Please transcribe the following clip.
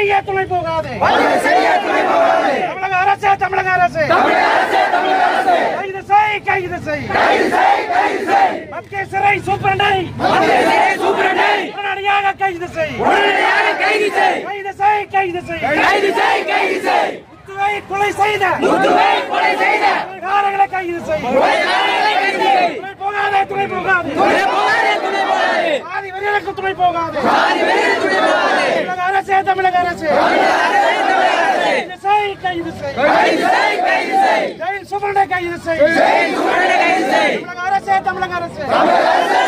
செய்ய துணை போகாது தமிழக அரசு தமிழக அரசு கைது செய் கைது செய் மத்திய சிறை சூப்பரண்டை உடனடியாக கைது செய் கைது செய் கைது செய் முத்துவை கொலை செய்த கொலைகாரர்களை கைது செய் துணை போகாதே துணை போகாதே ஆதி வெறியலுக்கு துணை போகாதே தமிழக அரசு தமிழக அரசு கைது செய் கைது செய் ஜெயில் சூப்பரண்டை கைது செய் தமிழக அரசு தமிழக அரசு